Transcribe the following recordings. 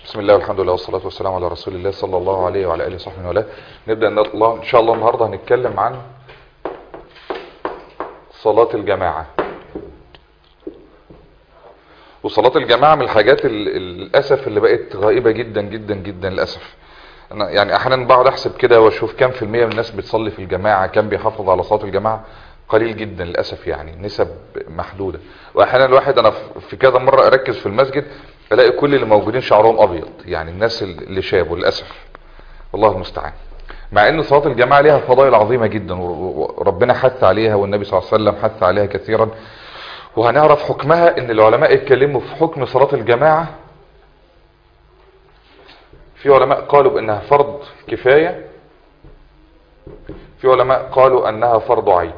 بسم الله والحمد لله والصلاة والسلام على رسول الله صلى الله عليه وعلى آله وصحبه وله نبدأ إن الله إن شاء الله النهاردة هنتكلم عن صلاة الجماعة وصلاة الجماعة من الحاجات ال- للأسف اللي بقت غائبة جدا جدا جدا للأسف أنا يعني أحيانا بقعد أحسب كده وأشوف كم في المية من الناس بتصلي في الجماعة كم بيحافظ على صلاة الجماعة قليل جدا للأسف يعني نسب محدودة وأحيانا الواحد أنا في كذا مرة أركز في المسجد الاقي كل اللي موجودين شعرهم ابيض يعني الناس اللي شابوا للاسف والله المستعان مع ان صلاه الجماعه ليها فضائل عظيمه جدا وربنا حث عليها والنبي صلى الله عليه وسلم حث عليها كثيرا وهنعرف حكمها ان العلماء اتكلموا في حكم صلاه الجماعه في علماء قالوا بانها فرض كفايه في علماء قالوا انها فرض عين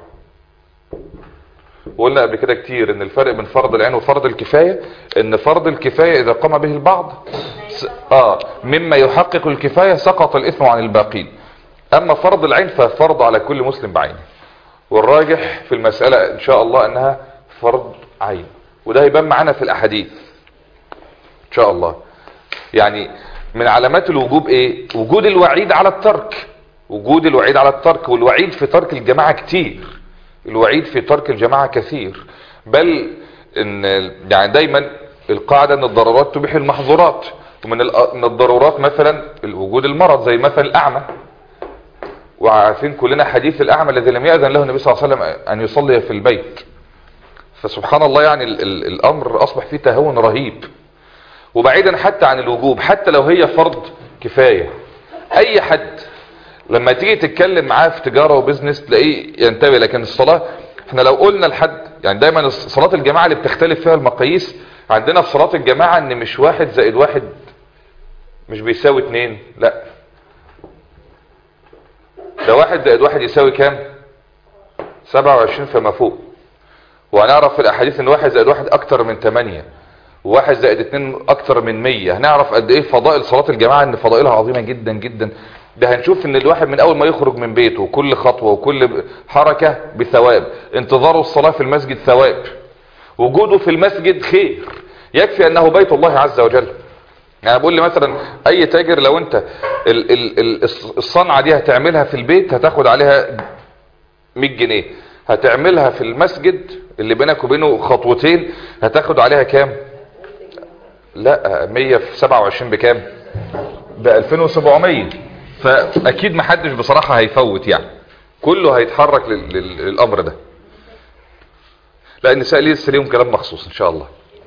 وقلنا قبل كده كتير ان الفرق بين فرض العين وفرض الكفاية ان فرض الكفاية اذا قام به البعض س... اه مما يحقق الكفاية سقط الاثم عن الباقين اما فرض العين ففرض على كل مسلم بعينه والراجح في المسألة ان شاء الله انها فرض عين وده هيبان معانا في الاحاديث ان شاء الله يعني من علامات الوجوب ايه وجود الوعيد على الترك وجود الوعيد على الترك والوعيد في ترك الجماعة كتير الوعيد في ترك الجماعة كثير بل ان يعني دايما القاعدة ان الضرورات تبيح المحظورات ومن من الضرورات مثلا وجود المرض زي مثلا الاعمى وعارفين كلنا حديث الاعمى الذي لم يأذن له النبي صلى الله عليه وسلم ان يصلي في البيت فسبحان الله يعني ال ال الامر اصبح فيه تهون رهيب وبعيدا حتى عن الوجوب حتى لو هي فرض كفاية اي حد لما تيجي تتكلم معاه في تجارة وبزنس تلاقيه ينتبه لكن الصلاة احنا لو قلنا لحد يعني دايما صلاة الجماعة اللي بتختلف فيها المقاييس عندنا في صلاة الجماعة ان مش واحد زائد واحد مش بيساوي اتنين لا ده واحد زائد واحد يساوي كام سبعة وعشرين فما فوق وهنعرف في الاحاديث ان واحد زائد واحد اكتر من تمانية وواحد زائد اتنين اكتر من مية هنعرف قد ايه فضائل صلاة الجماعة ان فضائلها عظيمة جدا جدا ده هنشوف ان الواحد من اول ما يخرج من بيته كل خطوة وكل حركة بثواب انتظاره الصلاة في المسجد ثواب وجوده في المسجد خير يكفي انه بيت الله عز وجل يعني بقول لي مثلا اي تاجر لو انت ال ال ال الصنعة دي هتعملها في البيت هتاخد عليها 100 جنيه هتعملها في المسجد اللي بينك وبينه خطوتين هتاخد عليها كام لا 100 في 27 بكام ب 2700 فاكيد محدش بصراحة هيفوت يعني كله هيتحرك لل... لل... للامر ده لا النساء لسه ليهم كلام مخصوص ان شاء الله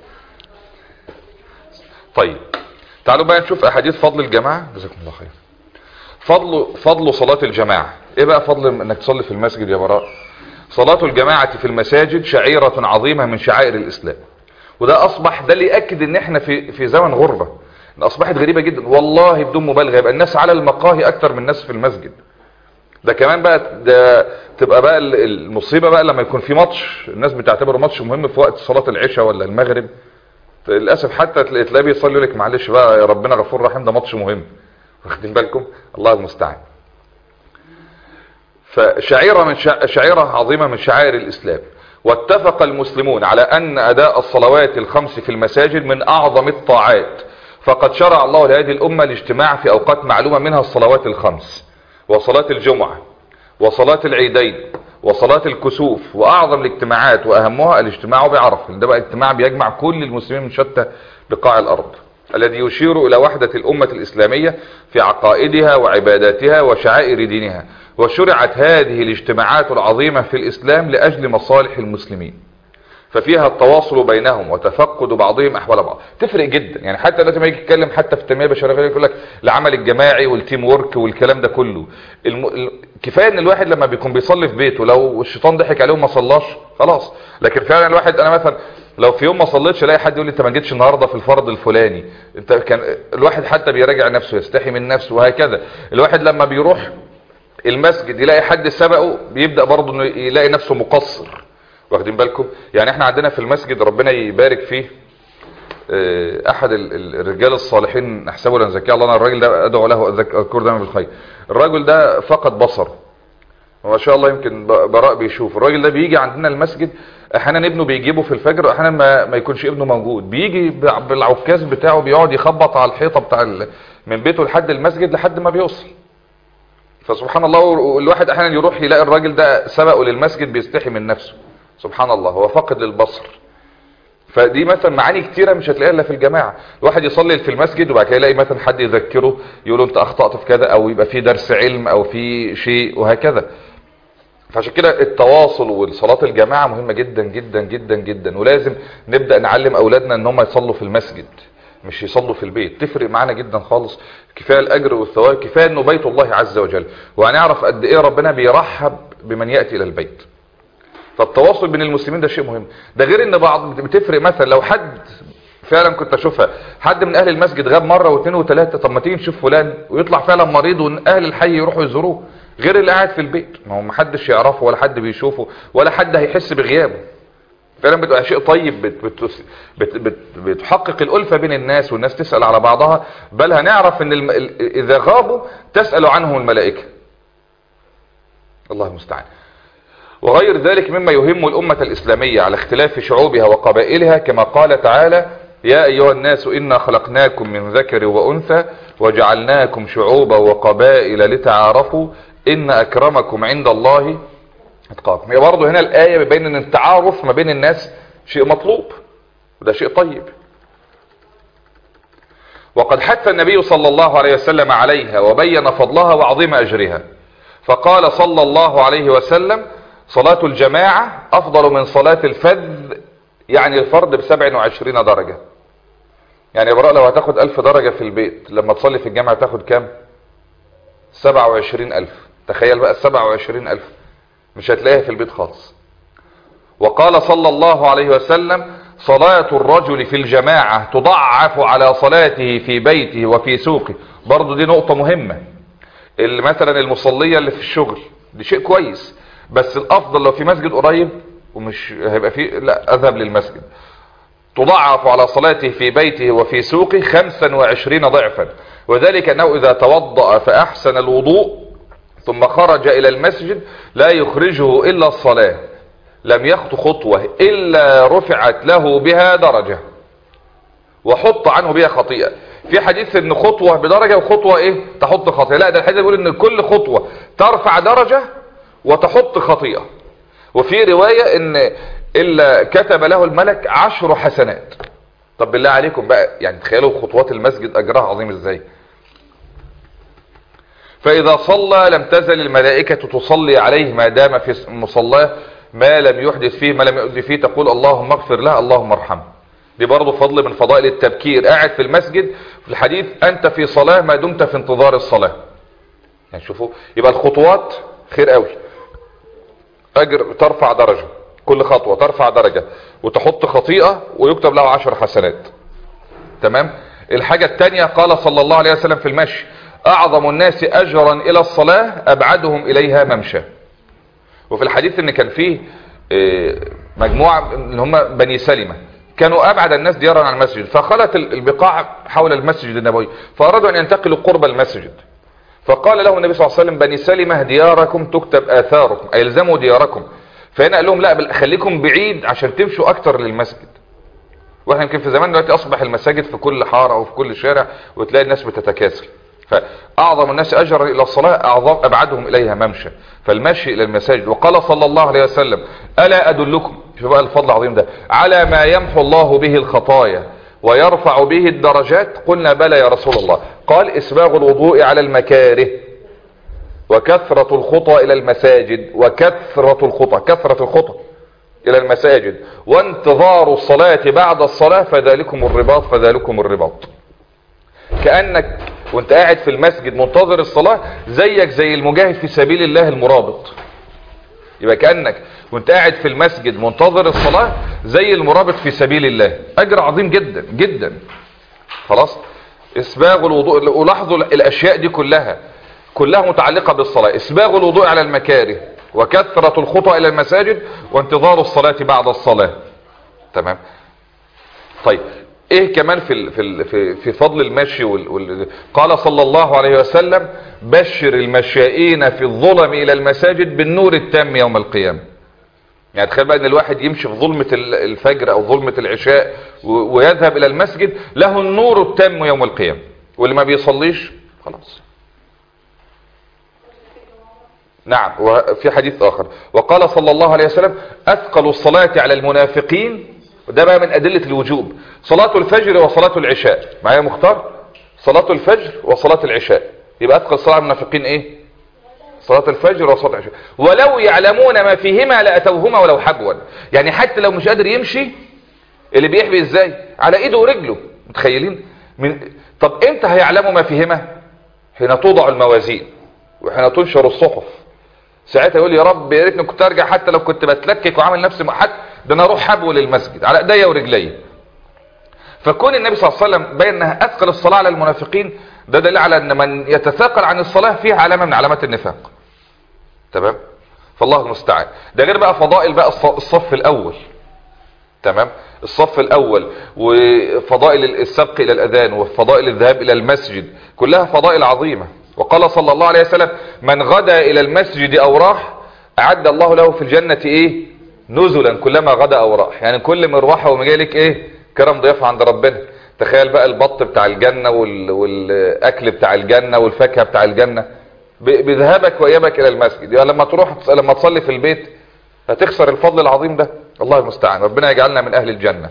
طيب تعالوا بقى نشوف احاديث فضل الجماعة جزاكم الله خير فضل فضل صلاة الجماعة ايه بقى فضل انك تصلي في المسجد يا براء صلاة الجماعة في المساجد شعيرة عظيمة من شعائر الاسلام وده اصبح ده اللي ياكد ان احنا في في زمن غربة اصبحت غريبة جدا والله بدون مبالغة يبقى الناس على المقاهي اكتر من الناس في المسجد ده كمان بقى ده تبقى بقى المصيبة بقى لما يكون في ماتش الناس بتعتبره ماتش مهم في وقت صلاة العشاء ولا المغرب للأسف حتى تلاقيه بيصلي لك معلش بقى يا ربنا غفور رحيم ده ماتش مهم واخدين بالكم الله المستعان فشعيرة من شعيرة عظيمة من شعائر الإسلام واتفق المسلمون على أن أداء الصلوات الخمس في المساجد من أعظم الطاعات فقد شرع الله لهذه الأمة الاجتماع في أوقات معلومة منها الصلوات الخمس وصلاة الجمعة وصلاة العيدين وصلاة الكسوف وأعظم الاجتماعات وأهمها الاجتماع بعرفة ده بقى اجتماع بيجمع كل المسلمين من شتى بقاع الأرض الذي يشير إلى وحدة الأمة الإسلامية في عقائدها وعباداتها وشعائر دينها وشرعت هذه الاجتماعات العظيمة في الإسلام لأجل مصالح المسلمين ففيها التواصل بينهم وتفقد بعضهم احوال بعض تفرق جدا يعني حتى لازم يجي يتكلم حتى في التنميه البشريه يقول لك العمل الجماعي والتيم ورك والكلام ده كله الم... كفايه ان الواحد لما بيكون بيصلي في بيته لو الشيطان ضحك عليه وما صلاش خلاص لكن فعلا الواحد انا مثلا لو في يوم ما صليتش الاقي حد يقول لي انت ما جيتش النهارده في الفرض الفلاني انت كان الواحد حتى بيراجع نفسه يستحي من نفسه وهكذا الواحد لما بيروح المسجد يلاقي حد سبقه بيبدا برضه انه يلاقي نفسه مقصر واخدين بالكم يعني احنا عندنا في المسجد ربنا يبارك فيه احد الرجال الصالحين احسبه لان زكاه الله انا الراجل ده ادعو له اذكر دايما بالخير الراجل ده فقد بصر ما شاء الله يمكن ب- براء بيشوف الراجل ده بيجي عندنا المسجد احيانا ابنه بيجيبه في الفجر واحيانا ما, ما يكونش ابنه موجود بيجي ب- بالعكاز بتاعه بيقعد يخبط على الحيطه بتاع ال... من بيته لحد المسجد لحد ما بيوصل فسبحان الله والواحد احيانا يروح يلاقي الراجل ده سبقه للمسجد بيستحي من نفسه سبحان الله هو فاقد للبصر فدي مثلا معاني كتيرة مش هتلاقيها الا في الجماعة الواحد يصلي في المسجد وبعد كده يلاقي مثلا حد يذكره يقول له انت اخطأت في كذا او يبقى في درس علم او في شيء وهكذا فعشان كده التواصل والصلاة الجماعة مهمة جدا جدا جدا جدا ولازم نبدأ نعلم اولادنا ان هم يصلوا في المسجد مش يصلوا في البيت تفرق معانا جدا خالص كفاية الاجر والثواب كفاية انه بيت الله عز وجل وهنعرف قد ايه ربنا بيرحب بمن يأتي الى البيت فالتواصل بين المسلمين ده شيء مهم ده غير ان بعض بتفرق مثلا لو حد فعلا كنت اشوفها حد من اهل المسجد غاب مره واثنين وثلاثه طب ما تيجي نشوف فلان ويطلع فعلا مريض واهل الحي يروحوا يزوروه غير اللي قاعد في البيت ما هو محدش يعرفه ولا حد بيشوفه ولا حد هيحس بغيابه فعلا بتبقى شيء طيب بت بت بت بت بتحقق الألفة بين الناس والناس تسأل على بعضها بل هنعرف ان الم... ال- اذا غابوا تسأل عنهم الملائكة الله المستعان وغير ذلك مما يهم الأمة الإسلامية على اختلاف شعوبها وقبائلها كما قال تعالى يا أيها الناس إنا خلقناكم من ذكر وأنثى وجعلناكم شعوبا وقبائل لتعارفوا إن أكرمكم عند الله اتقاكم هي برضه هنا الآية بين أن التعارف ما بين الناس شيء مطلوب وده شيء طيب وقد حث النبي صلى الله عليه وسلم عليها وبين فضلها وعظيم أجرها فقال صلى الله عليه وسلم صلاة الجماعة أفضل من صلاة الفذ يعني الفرد بسبع وعشرين درجة يعني يا براء لو هتاخد ألف درجة في البيت لما تصلي في الجامعة تاخد كام سبع وعشرين ألف تخيل بقى السبع وعشرين ألف مش هتلاقيها في البيت خالص وقال صلى الله عليه وسلم صلاة الرجل في الجماعة تضعف على صلاته في بيته وفي سوقه برضو دي نقطة مهمة اللي مثلا المصلية اللي في الشغل دي شيء كويس بس الافضل لو في مسجد قريب ومش هيبقى فيه لا اذهب للمسجد تضعف على صلاته في بيته وفي سوقه 25 ضعفا وذلك انه اذا توضأ فاحسن الوضوء ثم خرج الى المسجد لا يخرجه الا الصلاة لم يخط خطوة الا رفعت له بها درجة وحط عنه بها خطيئة في حديث ان خطوة بدرجة وخطوة ايه تحط خطيئة لا ده الحديث بيقول ان كل خطوة ترفع درجة وتحط خطيئة وفي رواية ان الا كتب له الملك عشر حسنات طب بالله عليكم بقى يعني تخيلوا خطوات المسجد اجرها عظيم ازاي فاذا صلى لم تزل الملائكة تصلي عليه ما دام في مصلاه ما لم يحدث فيه ما لم يؤذي فيه تقول اللهم اغفر له اللهم ارحمه دي برضه فضل من فضائل التبكير قاعد في المسجد في الحديث انت في صلاة ما دمت في انتظار الصلاة يعني شوفوا يبقى الخطوات خير قوي اجر ترفع درجة كل خطوة ترفع درجة وتحط خطيئة ويكتب له عشر حسنات تمام الحاجة التانية قال صلى الله عليه وسلم في المشي اعظم الناس اجرا الى الصلاة ابعدهم اليها ممشى وفي الحديث ان كان فيه مجموعة اللي هم بني سلمة كانوا ابعد الناس ديارا عن المسجد فخلت البقاع حول المسجد النبوي فارادوا ان ينتقلوا قرب المسجد فقال له النبي صلى الله عليه وسلم بني سلمة دياركم تكتب آثاركم أي الزموا دياركم فهنا قال لهم لا خليكم بعيد عشان تمشوا أكتر للمسجد واحنا يمكن في زمان دلوقتي أصبح المساجد في كل حارة أو في كل شارع وتلاقي الناس بتتكاسل فأعظم الناس أجرا إلى الصلاة أعظم أبعدهم إليها ممشى فالمشي إلى المساجد وقال صلى الله عليه وسلم ألا أدلكم شوف بقى الفضل العظيم ده على ما يمحو الله به الخطايا ويرفع به الدرجات قلنا بلى يا رسول الله قال اسباغ الوضوء على المكاره وكثرة الخطى الى المساجد وكثرة الخطى كثرة الخطى الى المساجد وانتظار الصلاة بعد الصلاة فذلكم الرباط فذلكم الرباط كأنك وانت قاعد في المسجد منتظر الصلاة زيك زي المجاهد في سبيل الله المرابط يبقى كأنك وانت قاعد في المسجد منتظر الصلاة زي المرابط في سبيل الله اجر عظيم جدا جدا خلاص اسباغ الوضوء ولاحظوا الاشياء دي كلها كلها متعلقة بالصلاة اسباغ الوضوء على المكاره وكثرة الخطى الى المساجد وانتظار الصلاة بعد الصلاة تمام طيب ايه كمان في ال- في ال- في في فضل المشي وال وال قال صلى الله عليه وسلم بشر المشائين في الظلم الى المساجد بالنور التام يوم القيامه يعني تخيل بقى ان الواحد يمشي في ظلمة ال- الفجر او ظلمة العشاء و- ويذهب الى المسجد له النور التام يوم القيامة واللي ما بيصليش خلاص نعم وفي حديث اخر وقال صلى الله عليه وسلم اثقل الصلاة على المنافقين وده بقى من ادلة الوجوب صلاة الفجر وصلاة العشاء معايا مختار صلاة الفجر وصلاة العشاء يبقى اثقل الصلاة على المنافقين ايه صلاة الفجر وصلاة العشاء ولو يعلمون ما فيهما لأتوهما ولو حبوا يعني حتى لو مش قادر يمشي اللي بيحبي ازاي على ايده ورجله متخيلين من طب امتى هيعلموا ما فيهما حين توضع الموازين وحين تنشر الصحف ساعتها يقول يا رب يا ريتني كنت ارجع حتى لو كنت بتلكك وعامل نفسي حتى ده انا اروح حبو للمسجد على ايديا ورجلي فكون النبي صلى الله عليه وسلم بين انها اثقل الصلاه على المنافقين ده دليل على ان من يتثاقل عن الصلاه فيه علامه من علامات النفاق تمام فالله المستعان ده غير بقى فضائل بقى الص- الصف الاول تمام الصف الاول وفضائل السبق الى الاذان وفضائل الذهاب الى المسجد كلها فضائل عظيمه وقال صلى الله عليه وسلم من غدا الى المسجد او راح اعد الله له في الجنه ايه نزلا كلما غدا او راح يعني كل مروحه ومجاي لك ايه كرم ضيافه عند ربنا تخيل بقى البط بتاع الجنه وال... والاكل بتاع الجنه والفاكهه بتاع الجنه ب- بذهابك وايابك الى المسجد يعني لما تروح لما تصلي في البيت هتخسر الفضل العظيم ده الله المستعان ربنا يجعلنا من اهل الجنه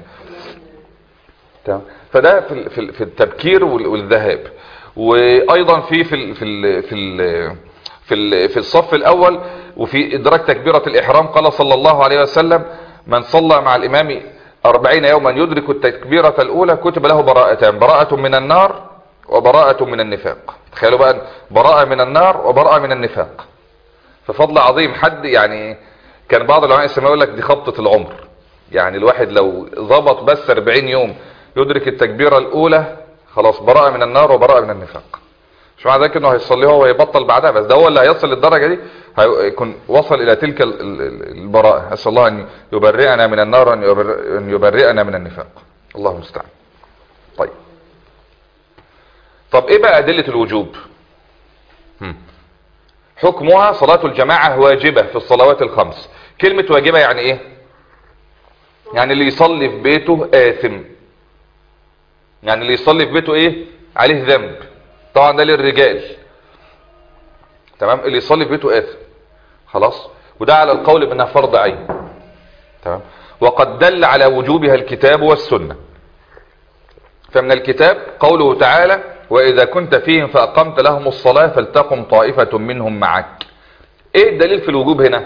تمام فده في ال- في ال- في التبكير وال- والذهاب وايضا في في ال- في ال- في ال- في ال- في الصف الاول وفي ادراك تكبيره الاحرام قال صلى الله عليه وسلم من صلى مع الامام أربعين يوما يدرك التكبيرة الأولى كتب له براءتان براءة من النار وبراءة من النفاق تخيلوا بقى براءة من النار وبراءة من النفاق ففضل عظيم حد يعني كان بعض العلماء السماء يقول لك دي خبطة العمر يعني الواحد لو ظبط بس 40 يوم يدرك التكبيرة الأولى خلاص براءة من النار وبراءة من النفاق مش معنى ذلك انه هيصليها ويبطل بعدها بس ده هو اللي هيصل للدرجة دي هيكون وصل الى تلك ال- ال- البراءة اسال الله ان يبرئنا من النار وان يبر- أن يبرئنا من النفاق الله المستعان طيب طب ايه بقى ادلة الوجوب هم. حكمها صلاة الجماعة واجبة في الصلوات الخمس كلمة واجبة يعني ايه يعني اللي يصلي في بيته آثم يعني اللي يصلي في بيته ايه عليه ذنب طبعا ده للرجال تمام اللي يصلي في بيته آثم خلاص وده على القول بانها فرض عين تمام وقد دل على وجوبها الكتاب والسنة فمن الكتاب قوله تعالى وإذا كنت فيهم فأقمت لهم الصلاة فلتقم طائفة منهم معك ايه الدليل في الوجوب هنا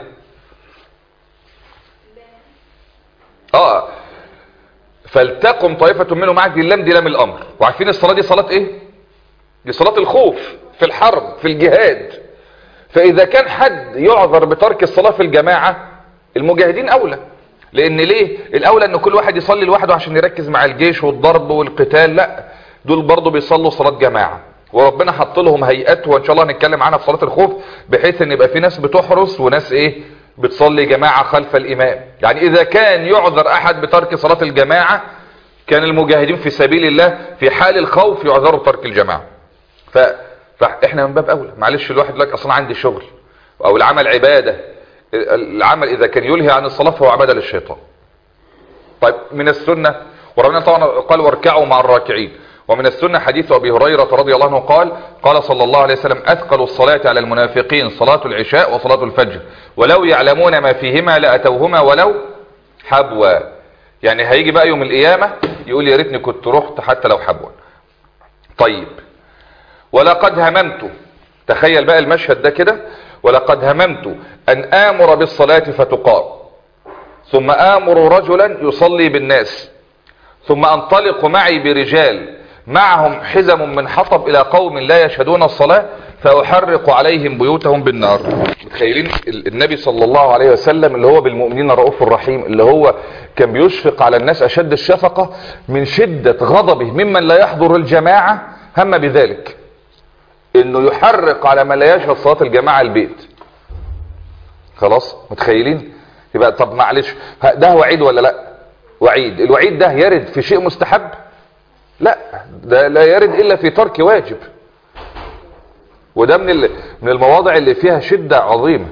اه فلتقم طائفة منهم معك دي اللام دي لام الامر وعارفين الصلاة دي صلاة ايه دي صلاة الخوف في الحرب في الجهاد فاذا كان حد يعذر بترك الصلاة في الجماعة المجاهدين اولى لان ليه الاولى ان كل واحد يصلي لوحده عشان يركز مع الجيش والضرب والقتال لا دول برضو بيصلوا صلاة جماعة وربنا حط لهم هيئات وان شاء الله هنتكلم عنها في صلاة الخوف بحيث ان يبقى في ناس بتحرس وناس ايه بتصلي جماعة خلف الامام يعني اذا كان يعذر احد بترك صلاة الجماعة كان المجاهدين في سبيل الله في حال الخوف يعذروا بترك الجماعة ف... فاحنا من باب اولى معلش الواحد لك اصلا عندي شغل او العمل عبادة العمل اذا كان يلهي عن الصلاة فهو عبادة للشيطان طيب من السنة وربنا طبعا قال واركعوا مع الراكعين ومن السنة حديث أبي هريرة رضي الله عنه قال قال صلى الله عليه وسلم أثقل الصلاة على المنافقين صلاة العشاء وصلاة الفجر ولو يعلمون ما فيهما لأتوهما ولو حبوا يعني هيجي بقى يوم القيامة يقول يا ريتني كنت رحت حتى لو حبوا طيب ولقد هممت تخيل بقى المشهد ده كده ولقد هممت أن آمر بالصلاة فتقام ثم آمر رجلا يصلي بالناس ثم أنطلق معي برجال معهم حزم من حطب إلى قوم لا يشهدون الصلاة فأحرق عليهم بيوتهم بالنار متخيلين النبي صلى الله عليه وسلم اللي هو بالمؤمنين رؤوف الرحيم اللي هو كان بيشفق على الناس أشد الشفقة من شدة غضبه ممن لا يحضر الجماعة هم بذلك انه يحرق على من لا يشهد صلاة الجماعة البيت خلاص متخيلين يبقى طب معلش ده وعيد ولا لا وعيد الوعيد ده يرد في شيء مستحب لا ده لا يرد الا في ترك واجب وده من ال- من المواضع اللي فيها شدة عظيمة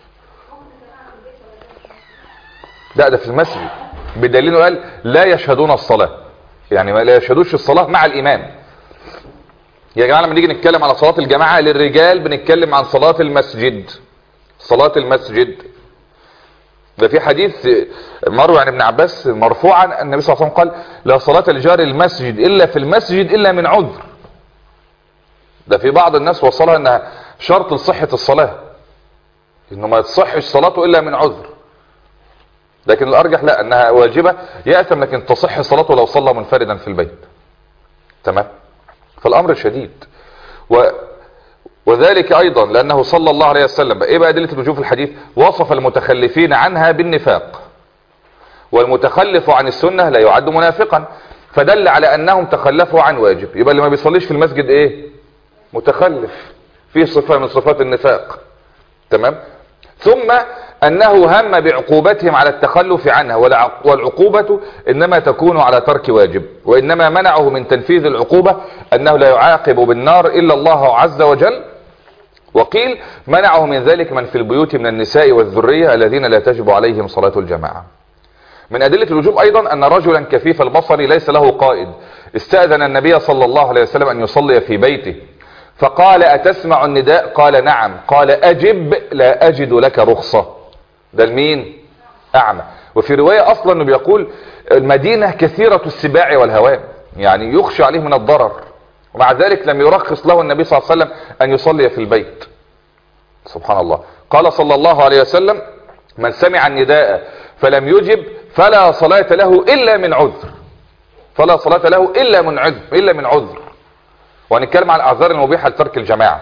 لا ده في المسجد بدليل إنه قال لا يشهدون الصلاة يعني ما لا يشهدوش الصلاة مع الإمام يا جماعة لما نيجي نتكلم على صلاة الجماعة للرجال بنتكلم عن صلاة المسجد صلاة المسجد ده في حديث مروي عن ابن عباس مرفوعا النبي صلى الله عليه وسلم قال لا صلاة لجار المسجد إلا في المسجد إلا من عذر ده في بعض الناس وصلها انها شرط لصحة الصلاة انه ما تصحش صلاته الا من عذر لكن الارجح لا انها واجبة يأثم لكن تصح صلاته لو صلى منفردا في البيت تمام فالامر شديد و وذلك ايضا لانه صلى الله عليه وسلم ايه بقى ادله الوجوب في الحديث وصف المتخلفين عنها بالنفاق والمتخلف عن السنه لا يعد منافقا فدل على انهم تخلفوا عن واجب يبقى اللي ما بيصليش في المسجد ايه متخلف فيه صفه من صفات النفاق تمام ثم انه هم بعقوبتهم على التخلف عنها والع- والعقوبة انما تكون على ترك واجب وانما منعه من تنفيذ العقوبة انه لا يعاقب بالنار الا الله عز وجل وقيل منعه من ذلك من في البيوت من النساء والذرية الذين لا تجب عليهم صلاة الجماعة من أدلة الوجوب أيضا أن رجلا كفيف البصر ليس له قائد استأذن النبي صلى الله عليه وسلم أن يصلي في بيته فقال أتسمع النداء قال نعم قال أجب لا أجد لك رخصة ده المين أعمى وفي رواية أصلا أنه بيقول المدينة كثيرة السباع والهوام يعني يخشى عليه من الضرر ومع ذلك لم يرخص له النبي صلى الله عليه وسلم أن يصلي في البيت سبحان الله قال صلى الله عليه وسلم من سمع النداء فلم يجب فلا صلاة له إلا من عذر فلا صلاة له إلا من عذر إلا من عذر وهنتكلم عن الأعذار المبيحة لترك الجماعة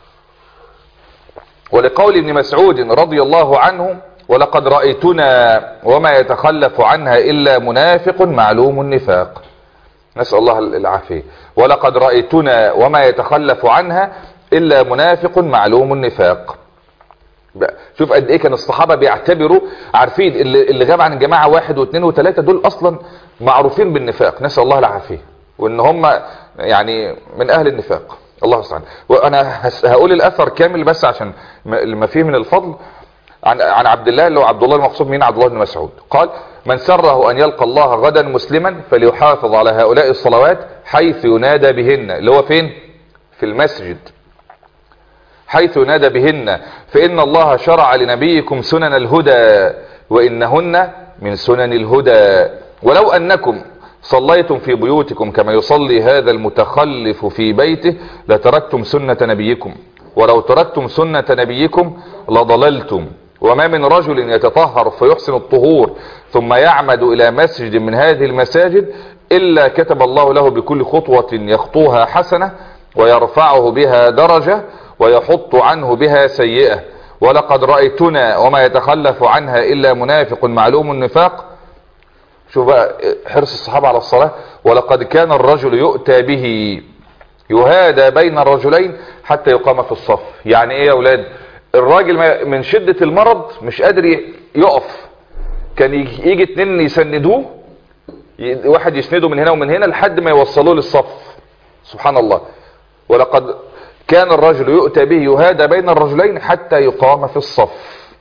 ولقول ابن مسعود رضي الله عنه ولقد رأيتنا وما يتخلف عنها إلا منافق معلوم النفاق نسأل الله العافية ولقد رأيتنا وما يتخلف عنها إلا منافق معلوم النفاق بقى شوف قد ايه كان الصحابة بيعتبروا عارفين اللي, اللي غاب عن الجماعة واحد واثنين وثلاثة دول اصلا معروفين بالنفاق نسأل الله العافية وان هم يعني من اهل النفاق الله المستعان وانا هس- هقول الاثر كامل بس عشان ما- ما فيه من الفضل عن عن عبد الله اللي هو عبد الله المقصود مين عبد الله بن مسعود قال من سره ان يلقى الله غدا مسلما فليحافظ على هؤلاء الصلوات حيث ينادى بهن اللي هو فين في المسجد حيث ينادى بهن فإن الله شرع لنبيكم سنن الهدى وإنهن من سنن الهدى ولو أنكم صليتم في بيوتكم كما يصلي هذا المتخلف في بيته لتركتم سنة نبيكم ولو تركتم سنة نبيكم لضللتم وما من رجل يتطهر فيحسن الطهور ثم يعمد إلى مسجد من هذه المساجد إلا كتب الله له بكل خطوة يخطوها حسنة ويرفعه بها درجة ويحط عنه بها سيئة ولقد رأيتنا وما يتخلف عنها إلا منافق معلوم النفاق شوف بقى حرص الصحابة على الصلاة ولقد كان الرجل يؤتى به يهادى بين الرجلين حتى يقام في الصف يعني ايه يا اولاد الراجل ما- من شدة المرض مش قادر ي- يقف كان يجي يجي اتنين يسندوه ي- واحد يسنده من هنا ومن هنا لحد ما يوصلوه للصف سبحان الله ولقد كان الرجل يؤتى به يهادى بين الرجلين حتى يقام في الصف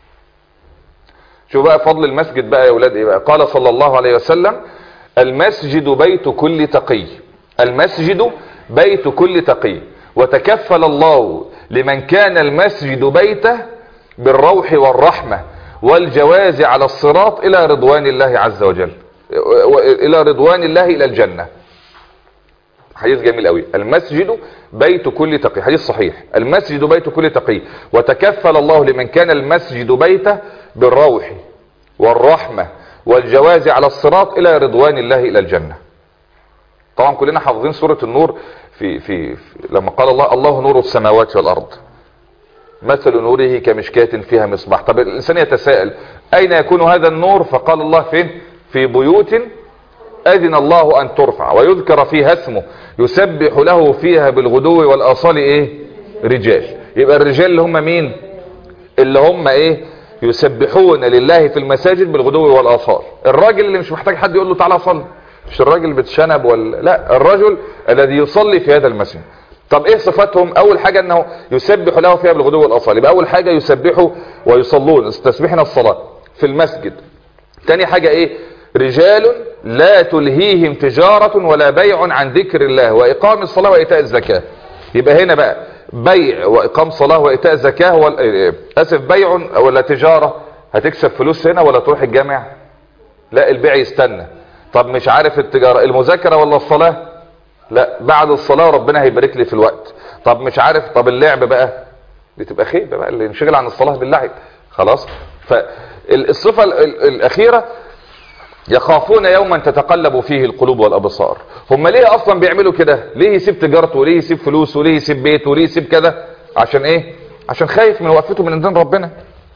شوف بقى فضل المسجد بقى يا ولاد ايه بقى قال صلى الله عليه وسلم المسجد بيت كل تقي المسجد بيت كل تقي وتكفل الله لمن كان المسجد بيته بالروح والرحمة والجواز على الصراط الى رضوان الله عز وجل الى رضوان الله الى الجنة حديث جميل قوي المسجد بيت كل تقي حديث صحيح المسجد بيت كل تقي وتكفل الله لمن كان المسجد بيته بالروح والرحمة والجواز على الصراط الى رضوان الله الى الجنة طبعا كلنا حافظين سورة النور في, في, في لما قال الله الله نور السماوات والارض مثل نوره كمشكاة فيها مصباح طب الانسان يتساءل اين يكون هذا النور فقال الله فين في بيوت أذن الله أن ترفع ويذكر فيها اسمه يسبح له فيها بالغدو والآصال إيه رجال يبقى الرجال اللي هم مين اللي هم إيه يسبحون لله في المساجد بالغدو والآصال الراجل اللي مش محتاج حد يقول له تعالى صل مش الراجل بتشنب ولا لا الرجل الذي يصلي في هذا المسجد طب ايه صفاتهم اول حاجة انه يسبح له فيها بالغدو والاصال يبقى اول حاجة يسبحوا ويصلون تسبيحنا الصلاة في المسجد تاني حاجة ايه رجال لا تلهيهم تجارة ولا بيع عن ذكر الله واقام الصلاة وايتاء الزكاة يبقى هنا بقى بيع واقام صلاة وايتاء زكاة وال... اسف بيع ولا تجارة هتكسب فلوس هنا ولا تروح الجامع لا البيع يستنى طب مش عارف التجارة المذاكرة ولا الصلاة لا بعد الصلاة ربنا هيبارك لي في الوقت طب مش عارف طب اللعب بقى دي تبقى خيبة بقى اللي ينشغل عن الصلاة باللعب خلاص فالصفة الأخيرة يخافون يوما تتقلب فيه القلوب والأبصار هم ليه أصلا بيعملوا كده ليه يسيب تجارته وليه يسيب فلوسه وليه يسيب بيته وليه يسيب كده عشان ايه عشان خايف من وقفته من دين ربنا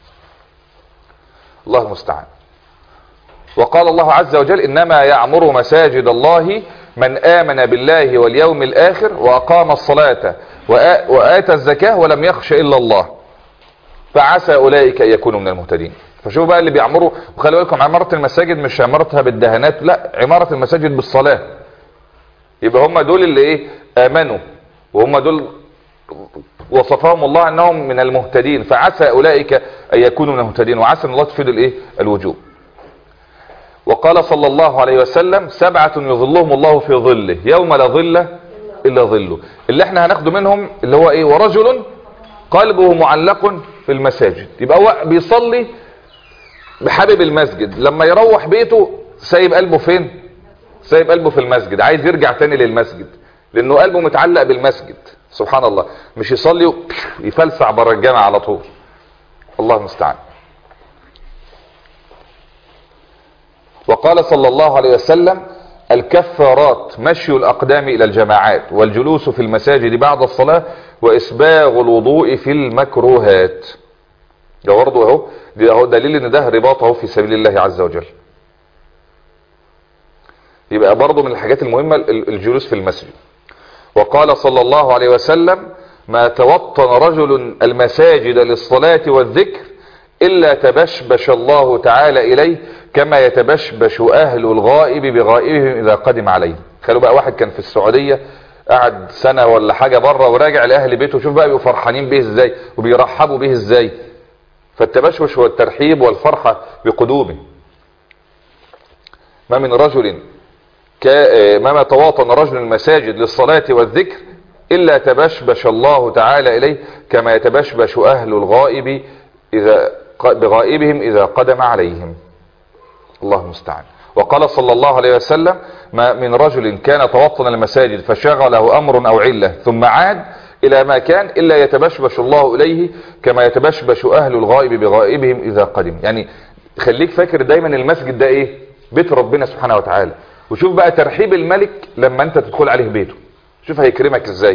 الله المستعان وقال الله عز وجل إنما يعمر مساجد الله من آمن بالله واليوم الآخر وأقام الصلاة وآتى الزكاة ولم يخش إلا الله فعسى أولئك أن يكونوا من المهتدين فشوفوا بقى اللي بيعمروا وخلي بالكم عمارة المساجد مش عمارتها بالدهانات لا عمارة المساجد بالصلاة يبقى هم دول اللي ايه آمنوا وهم دول وصفهم الله انهم من المهتدين فعسى اولئك ان يكونوا من المهتدين وعسى ان الله تفيد الايه الوجوب وقال صلى الله عليه وسلم سبعة يظلهم الله في ظله يوم لا ظل الا ظله اللي احنا هناخده منهم اللي هو ايه ورجل قلبه معلق في المساجد يبقى هو بيصلي بحابب المسجد لما يروح بيته سايب قلبه فين سايب قلبه في المسجد عايز يرجع تاني للمسجد لانه قلبه متعلق بالمسجد سبحان الله مش يصلي يفلسع بره الجامع على طول الله المستعان وقال صلى الله عليه وسلم الكفارات مشي الأقدام إلى الجماعات والجلوس في المساجد بعد الصلاة وإسباغ الوضوء في المكروهات ده برضه اهو ده اهو دليل ان ده رباط اهو في سبيل الله عز وجل يبقى برضه من الحاجات المهمة الجلوس في المسجد وقال صلى الله عليه وسلم ما توطن رجل المساجد للصلاة والذكر إلا تبشبش الله تعالى إليه كما يتبشبش أهل الغائب بغائبهم إذا قدم عليه خلوا بقى واحد كان في السعودية قعد سنة ولا حاجة بره وراجع لأهل بيته شوف بقى بيبقوا فرحانين به ازاي وبيرحبوا به ازاي فالتبشبش هو الترحيب والفرحة بقدومه ما من رجل ما تواطن رجل المساجد للصلاة والذكر إلا تبشبش الله تعالى إليه كما يتبشبش أهل الغائب إذا بغائبهم إذا قدم عليهم الله المستعان وقال صلى الله عليه وسلم ما من رجل كان توطن المساجد فشغله أمر أو علة ثم عاد إلى ما كان إلا يتبشبش الله إليه كما يتبشبش أهل الغائب بغائبهم إذا قدم يعني خليك فاكر دايما المسجد ده إيه بيت ربنا سبحانه وتعالى وشوف بقى ترحيب الملك لما أنت تدخل عليه بيته شوف هيكرمك إزاي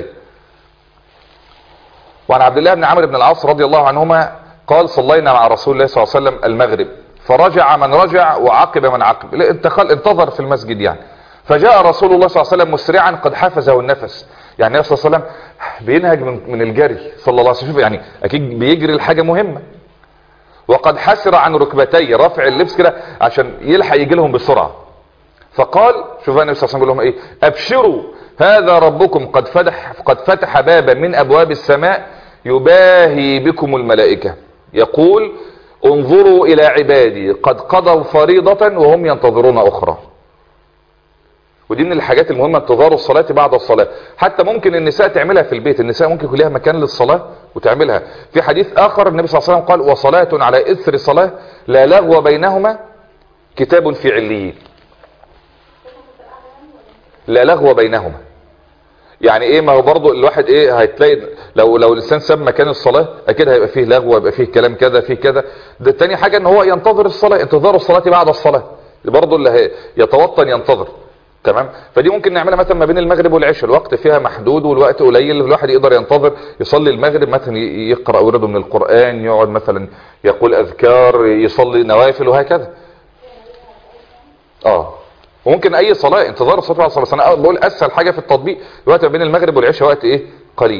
وعن عبد الله بن عمرو بن العاص رضي الله عنهما قال صلينا مع رسول الله صلى الله عليه وسلم المغرب فرجع من رجع وعقب من عقب انتظر في المسجد يعني فجاء رسول الله صلى الله عليه وسلم مسرعا قد حفزه النفس يعني النبي صلى الله عليه وسلم بينهج من, من الجري صلى الله عليه وسلم يعني اكيد بيجري الحاجه مهمه وقد حسر عن ركبتي رفع اللبس كده عشان يلحق يجي لهم بسرعه فقال شوف النبي صلى الله عليه وسلم يقول لهم ايه ابشروا هذا ربكم قد فتح قد فتح بابا من ابواب السماء يباهي بكم الملائكه يقول انظروا الى عبادي قد قضوا فريضة وهم ينتظرون اخرى ودي من الحاجات المهمة انتظار الصلاة بعد الصلاة حتى ممكن النساء تعملها في البيت النساء ممكن يكون لها مكان للصلاة وتعملها في حديث اخر النبي صلى الله عليه وسلم قال وصلاة على اثر صلاة لا لغو بينهما كتاب في عليين لا لغو بينهما يعني ايه ما هو برضو الواحد ايه هتلاقي لو لو الانسان ساب مكان الصلاه اكيد هيبقى فيه لغو هيبقى فيه كلام كذا فيه كذا ده تاني حاجه ان هو ينتظر الصلاه انتظار الصلاه بعد الصلاه برضو اللي يتوطن ينتظر تمام فدي ممكن نعملها مثلا ما بين المغرب والعشاء الوقت فيها محدود والوقت قليل الواحد يقدر ينتظر يصلي المغرب مثلا يقرا ورده من القران يقعد مثلا يقول اذكار يصلي نوافل وهكذا اه وممكن اي صلاة انتظار الصلاة على الصلاة انا بقول اسهل حاجة في التطبيق الوقت ما بين المغرب والعشاء وقت ايه قليل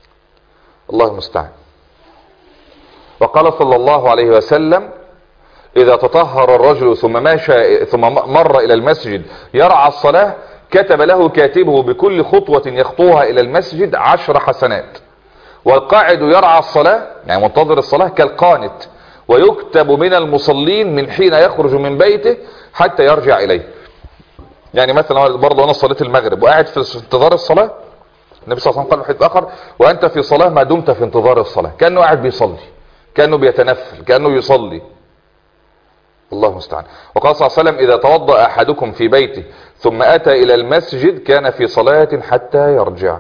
الله المستعان وقال صلى الله عليه وسلم اذا تطهر الرجل ثم ماشى ثم مر الى المسجد يرعى الصلاة كتب له كاتبه بكل خطوة يخطوها الى المسجد عشر حسنات والقاعد يرعى الصلاة يعني منتظر الصلاة كالقانت ويكتب من المصلين من حين يخرج من بيته حتى يرجع اليه يعني مثلا برضه انا صليت المغرب وقاعد في انتظار الصلاة النبي صلى الله عليه وسلم قال في حديث اخر وانت في صلاة ما دمت في انتظار الصلاة كأنه قاعد بيصلي كأنه بيتنفل كأنه يصلي الله المستعان وقال صلى الله عليه وسلم اذا توضأ احدكم في بيته ثم اتى الى المسجد كان في صلاة حتى يرجع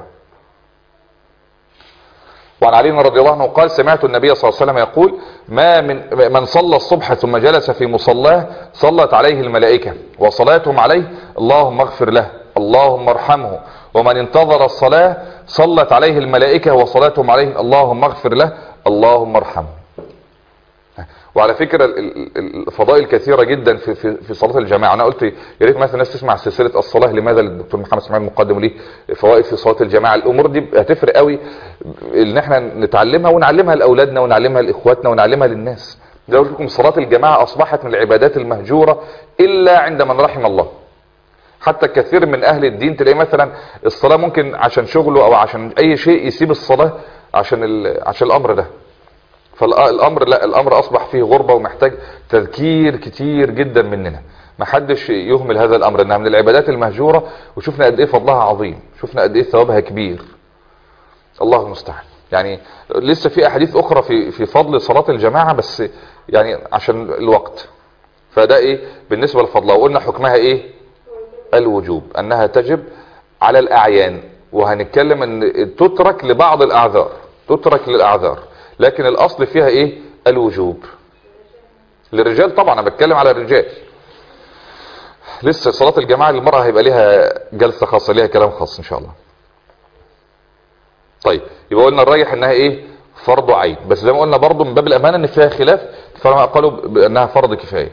وعن علي رضي الله عنه قال سمعت النبي صلى الله عليه وسلم يقول ما من من صلى الصبح ثم جلس في مصلاه صلت عليه الملائكة وصلاتهم عليه اللهم اغفر له اللهم ارحمه ومن انتظر الصلاة صلت عليه الملائكة وصلاتهم عليه اللهم اغفر له اللهم ارحمه وعلى فكرة الفضائل كثيرة جدا في في في صلاة الجماعة انا قلت يا ريت مثلا الناس تسمع سلسلة الصلاة لماذا للدكتور محمد اسماعيل مقدم ليه فوائد في صلاة الجماعة الامور دي هتفرق قوي ان احنا نتعلمها ونعلمها لاولادنا ونعلمها لاخواتنا ونعلمها للناس زي قلت لكم صلاة الجماعة اصبحت من العبادات المهجورة الا عند من رحم الله حتى كثير من اهل الدين تلاقي مثلا الصلاة ممكن عشان شغله او عشان اي شيء يسيب الصلاة عشان عشان الامر ده فالامر لا الامر اصبح فيه غربة ومحتاج تذكير كتير جدا مننا ما حدش يهمل هذا الامر انها من العبادات المهجورة وشفنا قد ايه فضلها عظيم شفنا قد ايه ثوابها كبير الله المستعان يعني لسه في احاديث اخرى في في فضل صلاة الجماعة بس يعني عشان الوقت فده ايه بالنسبة لفضلها وقلنا حكمها ايه الوجوب انها تجب على الاعيان وهنتكلم ان تترك لبعض الاعذار تترك للاعذار لكن الاصل فيها ايه الوجوب للرجال طبعا انا بتكلم على الرجال لسه صلاة الجماعة للمرأة هيبقى ليها جلسة خاصة ليها كلام خاص ان شاء الله طيب يبقى قلنا الراجح انها ايه فرض عين بس زي ما قلنا برضو من باب الامانة ان فيها خلاف فما قالوا بانها فرض كفاية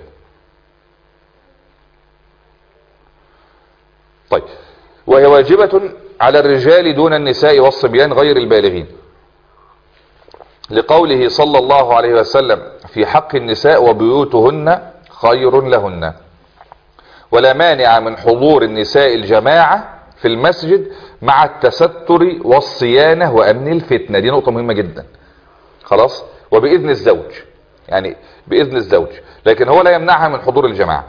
طيب وهي واجبة على الرجال دون النساء والصبيان غير البالغين لقوله صلى الله عليه وسلم في حق النساء وبيوتهن خير لهن ولا مانع من حضور النساء الجماعة في المسجد مع التستر والصيانة وأمن الفتنة دي نقطة مهمة جدا خلاص وبإذن الزوج يعني بإذن الزوج لكن هو لا يمنعها من حضور الجماعة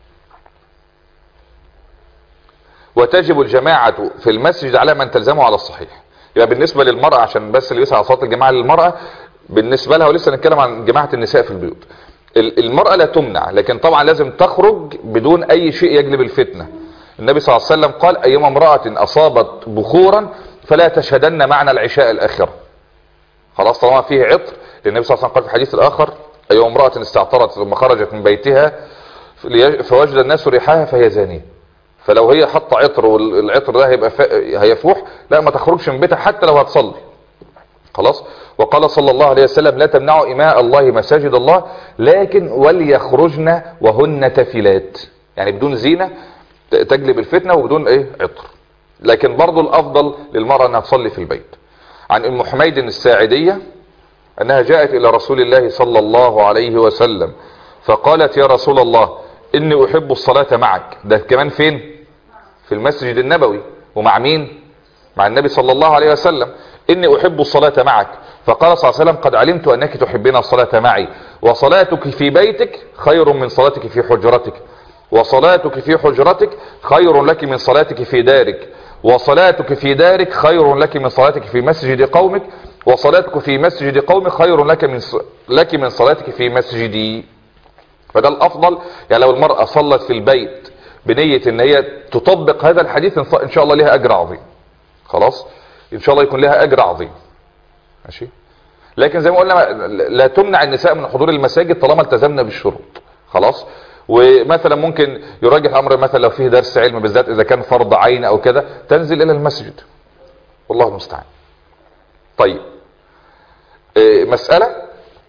وتجب الجماعة في المسجد على من تلزمه على الصحيح يبقى بالنسبة للمرأة عشان بس اللي يسعى صلاة الجماعة للمرأة بالنسبة لها ولسه نتكلم عن جماعة النساء في البيوت المرأة لا تمنع لكن طبعا لازم تخرج بدون اي شيء يجلب الفتنة النبي صلى الله عليه وسلم قال ايما امرأة اصابت بخورا فلا تشهدن معنى العشاء الاخرة خلاص طالما فيه عطر النبي صلى الله عليه وسلم قال في الحديث الاخر ايما امرأة استعطرت ثم خرجت من بيتها فوجد الناس ريحها فهي زانية فلو هي حط عطر والعطر ده هيبقى هيفوح لا ما تخرجش من بيتها حتى لو هتصلي خلاص وقال صلى الله عليه وسلم لا تمنعوا إماء الله مساجد الله لكن وليخرجن وهن تفلات يعني بدون زينة تجلب الفتنة وبدون ايه عطر لكن برضو الافضل للمرأة انها تصلي في البيت عن ام حميد الساعدية انها جاءت الى رسول الله صلى الله عليه وسلم فقالت يا رسول الله اني احب الصلاة معك ده كمان فين في المسجد النبوي ومع مين مع النبي صلى الله عليه وسلم اني احب الصلاة معك فقال صلى الله عليه وسلم قد علمت انك تحبين الصلاة معي وصلاتك في بيتك خير من صلاتك في حجرتك وصلاتك في حجرتك خير لك من صلاتك في دارك وصلاتك في دارك خير لك من صلاتك في مسجد قومك وصلاتك في مسجد قومك خير لك من لك من صلاتك في مسجدي فده الافضل يعني لو المرأة صلت في البيت بنية ان هي تطبق هذا الحديث ان شاء الله لها اجر عظيم خلاص ان شاء الله يكون لها اجر عظيم ماشي لكن زي ما قلنا لا تمنع النساء من حضور المساجد طالما التزمنا بالشروط خلاص ومثلا ممكن يراجع امر مثلا لو فيه درس علم بالذات اذا كان فرض عين او كده تنزل الى المسجد والله المستعان طيب مسألة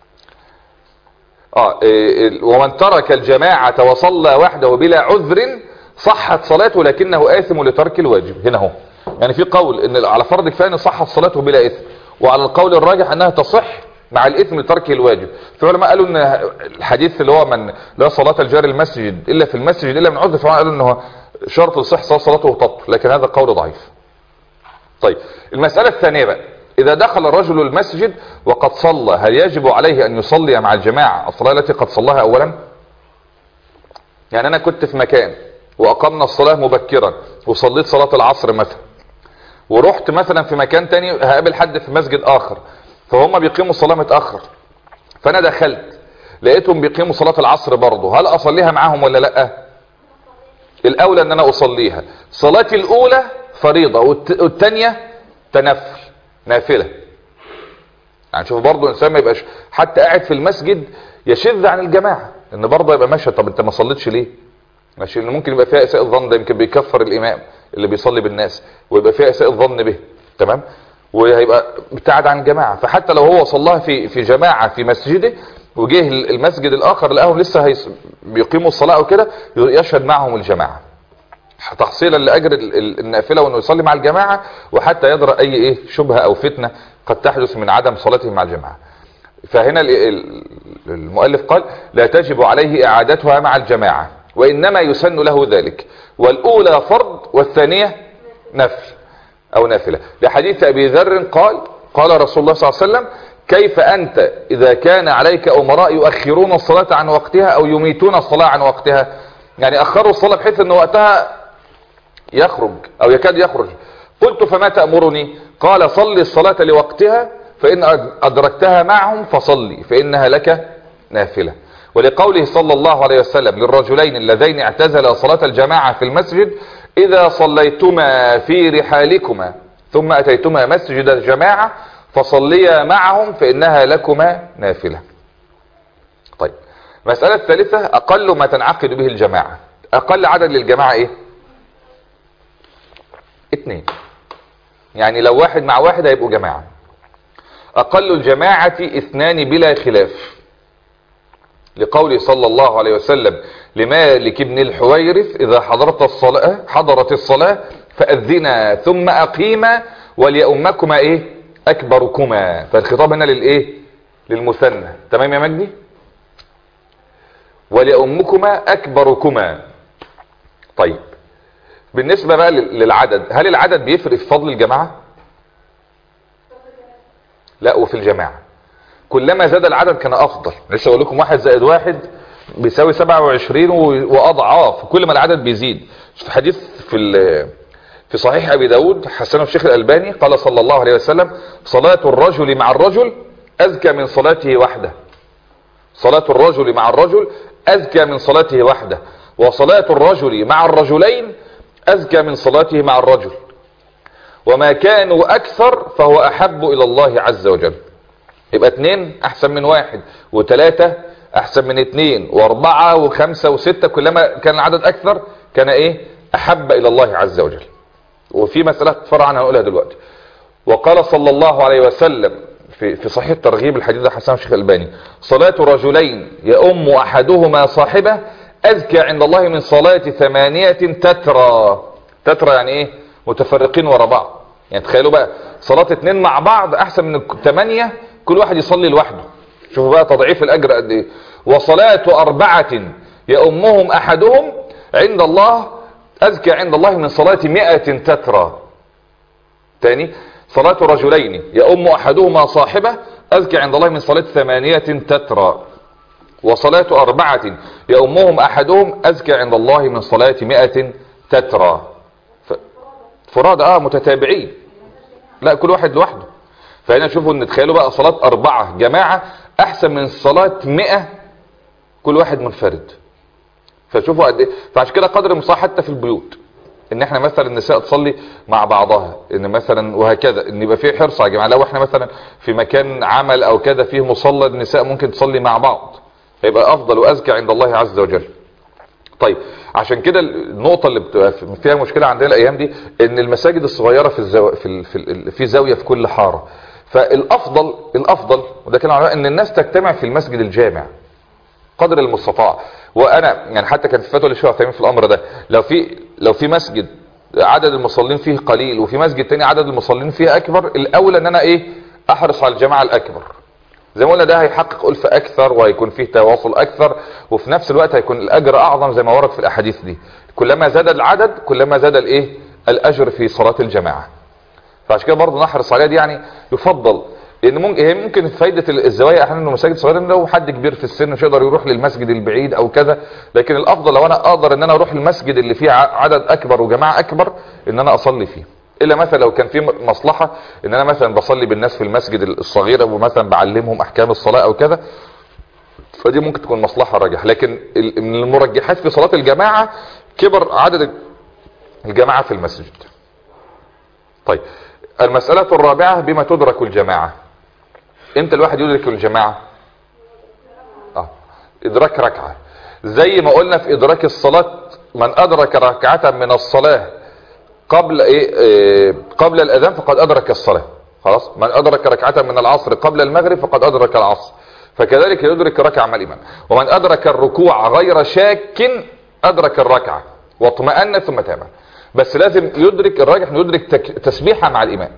اه ومن ترك الجماعة وصلى وحده بلا عذر صحت صلاته لكنه آثم لترك الواجب هنا هو يعني في قول ان على فرض كفاية ان صحت صلاته بلا اثم وعلى القول الراجح انها تصح مع الاثم لترك الواجب في علماء قالوا ان الحديث اللي هو من لا صلاة الجار المسجد الا في المسجد الا من عذر فهم قالوا انه شرط الصح صلاته تبطل لكن هذا قول ضعيف طيب المسألة الثانية بقى اذا دخل الرجل المسجد وقد صلى هل يجب عليه ان يصلي مع الجماعة الصلاة التي قد صلاها اولا يعني انا كنت في مكان واقمنا الصلاة مبكرا وصليت صلاة العصر مثلا ورحت مثلا في مكان تاني هقابل حد في مسجد اخر فهم بيقيموا الصلاة متأخر فانا دخلت لقيتهم بيقيموا صلاة العصر برضه هل اصليها معاهم ولا لا الاولى ان انا اصليها صلاتي الاولى فريضة والتانية تنفل نافلة يعني شوف برضه انسان ما يبقاش حتى قاعد في المسجد يشذ عن الجماعة ان برضه يبقى ماشي طب انت ما صليتش ليه ماشي ان ممكن يبقى فيها اساءة ظن ده يمكن بيكفر الامام اللي بيصلي بالناس ويبقى فيها اساءة ظن به تمام وهيبقى ابتعد عن الجماعة فحتى لو هو صلاها في في جماعة في مسجده وجه المسجد الاخر لقاهم لسه هيس بيقيموا الصلاة او كده يشهد معهم الجماعة تحصيلا لاجر النافلة وانه يصلي مع الجماعة وحتى يدرأ اي ايه شبهة او فتنة قد تحدث من عدم صلاته مع الجماعة فهنا المؤلف قال لا تجب عليه اعادتها مع الجماعة وانما يسن له ذلك والاولى فرض والثانية نفل او نافلة لحديث ابي ذر قال قال رسول الله صلى الله عليه وسلم كيف انت اذا كان عليك امراء يؤخرون الصلاة عن وقتها او يميتون الصلاة عن وقتها يعني اخروا الصلاة بحيث ان وقتها يخرج او يكاد يخرج قلت فما تأمرني قال صلي الصلاة لوقتها فإن أدركتها معهم فصلي فإنها لك نافلة ولقوله صلى الله عليه وسلم للرجلين اللذين اعتزلا صلاة الجماعة في المسجد إذا صليتما في رحالكما ثم أتيتما مسجد الجماعة فصليا معهم فإنها لكما نافلة طيب مسألة الثالثة أقل ما تنعقد به الجماعة أقل عدد للجماعة إيه اتنين يعني لو واحد مع واحد هيبقوا جماعة اقل الجماعة اثنان بلا خلاف لقوله صلى الله عليه وسلم لمالك بن الحويرث اذا حضرت الصلاة حضرت الصلاة فاذنا ثم اقيما وليؤمكما ايه اكبركما فالخطاب هنا للايه للمثنى تمام يا مجدي وليؤمكما اكبركما طيب بالنسبة بقى للعدد هل العدد بيفرق في فضل الجماعة لا وفي الجماعة كلما زاد العدد كان افضل لسه اقول لكم واحد زائد واحد بيساوي 27 واضعاف كل ما العدد بيزيد في حديث في في صحيح ابي داود حسنه الشيخ الالباني قال صلى الله عليه وسلم صلاة الرجل مع الرجل ازكى من صلاته وحده صلاة الرجل مع الرجل ازكى من صلاته وحده وصلاة الرجل مع الرجلين أزكى من صلاته مع الرجل وما كانوا أكثر فهو أحب إلى الله عز وجل يبقى اتنين أحسن من واحد وتلاتة أحسن من اتنين واربعة وخمسة وستة كلما كان العدد أكثر كان إيه أحب إلى الله عز وجل وفي مسألة فرع عنها هنقولها دلوقتي وقال صلى الله عليه وسلم في في صحيح الترغيب الحديث ده حسن الشيخ الألباني صلاة رجلين يؤم أحدهما صاحبه أزكى عند الله من صلاة ثمانية تترى تترى يعني ايه متفرقين ورا بعض يعني تخيلوا بقى صلاة اتنين مع بعض احسن من الثمانية كل واحد يصلي لوحده شوفوا بقى تضعيف الاجر قد ايه وصلاة اربعة يأمهم احدهم عند الله ازكى عند الله من صلاة مئة تترى تاني صلاة رجلين يأم احدهما صاحبه ازكى عند الله من صلاة ثمانية تترى وصلاة أربعة يأمهم أحدهم أزكى عند الله من صلاة مئة تترى فراد اه متتابعين لا كل واحد لوحده فهنا شوفوا ان تخيلوا بقى صلاة أربعة جماعة أحسن من صلاة مئة كل واحد منفرد فشوفوا قد ايه فعشان كده قدر المصاح حتى في البيوت ان احنا مثلا النساء تصلي مع بعضها ان مثلا وهكذا ان يبقى في حرص يا جماعه لو احنا مثلا في مكان عمل او كذا فيه مصلى النساء ممكن تصلي مع بعض هيبقى افضل وازكى عند الله عز وجل طيب عشان كده النقطه اللي بتبقى فيها مشكله عندنا الايام دي ان المساجد الصغيره في الزو... في ال... في, ال... في زاويه في كل حاره فالافضل الافضل وده كان ان الناس تجتمع في المسجد الجامع قدر المستطاع وانا يعني حتى كان في فتوى للشيخ عثيمين في الامر ده لو في لو في مسجد عدد المصلين فيه قليل وفي مسجد تاني عدد المصلين فيه اكبر الاولى ان انا ايه احرص على الجماعه الاكبر زي ما قلنا ده هيحقق ألفة أكثر وهيكون فيه تواصل أكثر وفي نفس الوقت هيكون الأجر أعظم زي ما ورد في الأحاديث دي كلما زاد العدد كلما زاد الإيه الأجر في صلاة الجماعة فعشان كده برضه نحرص عليها دي يعني يفضل لان ممكن هي ممكن فايده الزوايا احيانا انه مساجد صغيره لو حد كبير في السن مش يقدر يروح للمسجد البعيد او كذا لكن الافضل لو انا اقدر ان انا اروح المسجد اللي فيه عدد اكبر وجماعه اكبر ان انا اصلي فيه الا مثلا لو كان في مصلحه ان انا مثلا بصلي بالناس في المسجد الصغير ومثلا بعلمهم احكام الصلاه او كذا فدي ممكن تكون مصلحه راجح لكن من المرجحات في صلاه الجماعه كبر عدد الجماعه في المسجد طيب المسألة الرابعة بما تدرك الجماعة امتى الواحد يدرك الجماعة اه ادراك ركعة زي ما قلنا في ادراك الصلاة من ادرك ركعة من الصلاة قبل ايه, إيه قبل الاذان فقد ادرك الصلاة خلاص من ادرك ركعة من العصر قبل المغرب فقد ادرك العصر فكذلك يدرك ركعة مع الامام ومن ادرك الركوع غير شاك ادرك الركعة واطمأن ثم تابع بس لازم يدرك الراجح انه يدرك تسبيحه مع الامام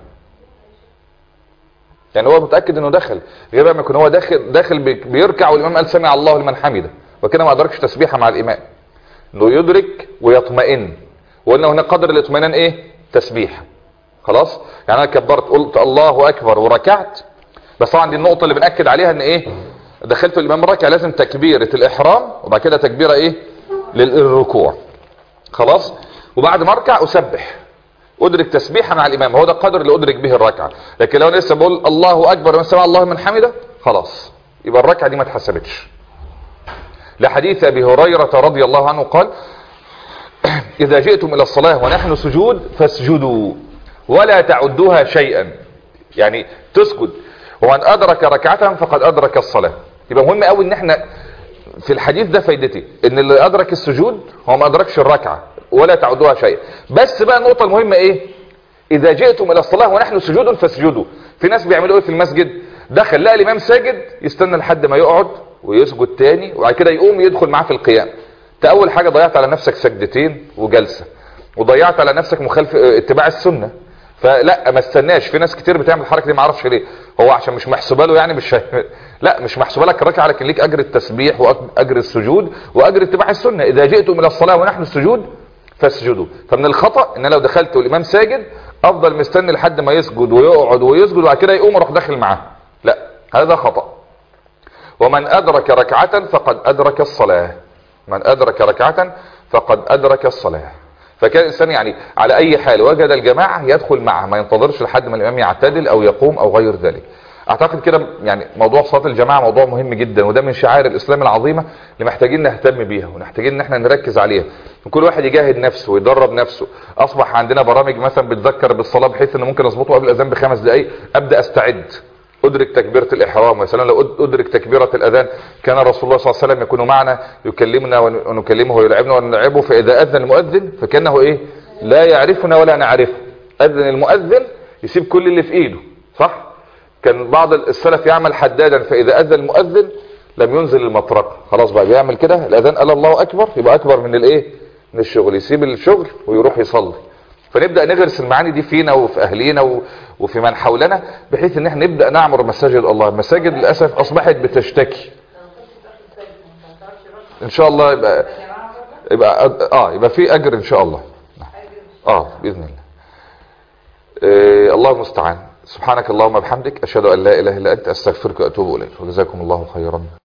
يعني هو متاكد انه دخل غير ما يكون هو داخل داخل بيركع والامام قال سمع الله لمن حمده وكده ما ادركش تسبيحه مع الامام انه يدرك ويطمئن وقلنا هنا قدر الاطمئنان ايه تسبيح خلاص يعني انا كبرت قلت الله اكبر وركعت بس طبعا دي النقطه اللي بناكد عليها ان ايه دخلت الامام راكع لازم تكبيره الاحرام وبعد كده تكبيره ايه للركوع خلاص وبعد ما اركع اسبح ادرك تسبيحا مع الامام هو ده القدر اللي ادرك به الركعه لكن لو انا لسه بقول الله اكبر ومن سمع الله من حمده خلاص يبقى الركعه دي ما اتحسبتش لحديث ابي هريره رضي الله عنه قال اذا جئتم الى الصلاه ونحن سجود فاسجدوا ولا تعدوها شيئا يعني تسجد ومن ادرك ركعه فقد ادرك الصلاه يبقى مهم قوي ان احنا في الحديث ده فايدتي ان اللي ادرك السجود هو ما ادركش الركعه ولا تعدوها شيئا بس بقى النقطة المهمة ايه اذا جئتم الى الصلاة ونحن سجود فاسجدوا في ناس بيعملوا ايه في المسجد دخل لقى الامام ساجد يستنى لحد ما يقعد ويسجد تاني وبعد كده يقوم يدخل معاه في القيام انت اول حاجة ضيعت على نفسك سجدتين وجلسة وضيعت على نفسك مخالف اتباع السنة فلا ما استناش في ناس كتير بتعمل الحركه دي ما اعرفش ليه هو عشان مش محسوبه له يعني مش لا مش محسوبه لك الركعه لكن ليك اجر التسبيح واجر السجود واجر اتباع السنه اذا جئتم الى الصلاه ونحن السجود فاسجدوا فمن الخطأ ان لو دخلت والامام ساجد افضل مستني لحد ما يسجد ويقعد ويسجد وبعد كده يقوم اروح داخل معاه لا هذا خطأ ومن ادرك ركعة فقد ادرك الصلاة من ادرك ركعة فقد ادرك الصلاة فكان الانسان يعني على اي حال وجد الجماعة يدخل معه ما ينتظرش لحد ما الامام يعتدل او يقوم او غير ذلك اعتقد كده يعني موضوع صلاه الجماعه موضوع مهم جدا وده من شعائر الاسلام العظيمه اللي محتاجين نهتم بيها ونحتاجين ان احنا نركز عليها وكل واحد يجاهد نفسه ويدرب نفسه اصبح عندنا برامج مثلا بتذكر بالصلاه بحيث ان ممكن اظبطه قبل الاذان بخمس دقائق ابدا استعد ادرك تكبيره الاحرام مثلا لو ادرك تكبيره الاذان كان رسول الله صلى الله عليه وسلم يكون معنا يكلمنا ونكلمه ويلعبنا ونلعبه فاذا اذن المؤذن فكانه ايه لا يعرفنا ولا نعرفه اذن المؤذن يسيب كل اللي في ايده صح كان بعض السلف يعمل حدادا فاذا اذن المؤذن لم ينزل المطرقه خلاص بقى بيعمل كده الاذان قال الله اكبر يبقى اكبر من الايه من الشغل يسيب الشغل ويروح يصلي فنبدا نغرس المعاني دي فينا وفي اهلينا وفي من حولنا بحيث ان احنا نبدا نعمر مساجد الله المساجد للاسف اصبحت بتشتكي ان شاء الله يبقى يبقى اه يبقى في اجر ان شاء الله اه باذن الله آه الله المستعان سبحانك اللهم وبحمدك اشهد ان لا اله الا انت استغفرك واتوب اليك وجزاكم الله خيرا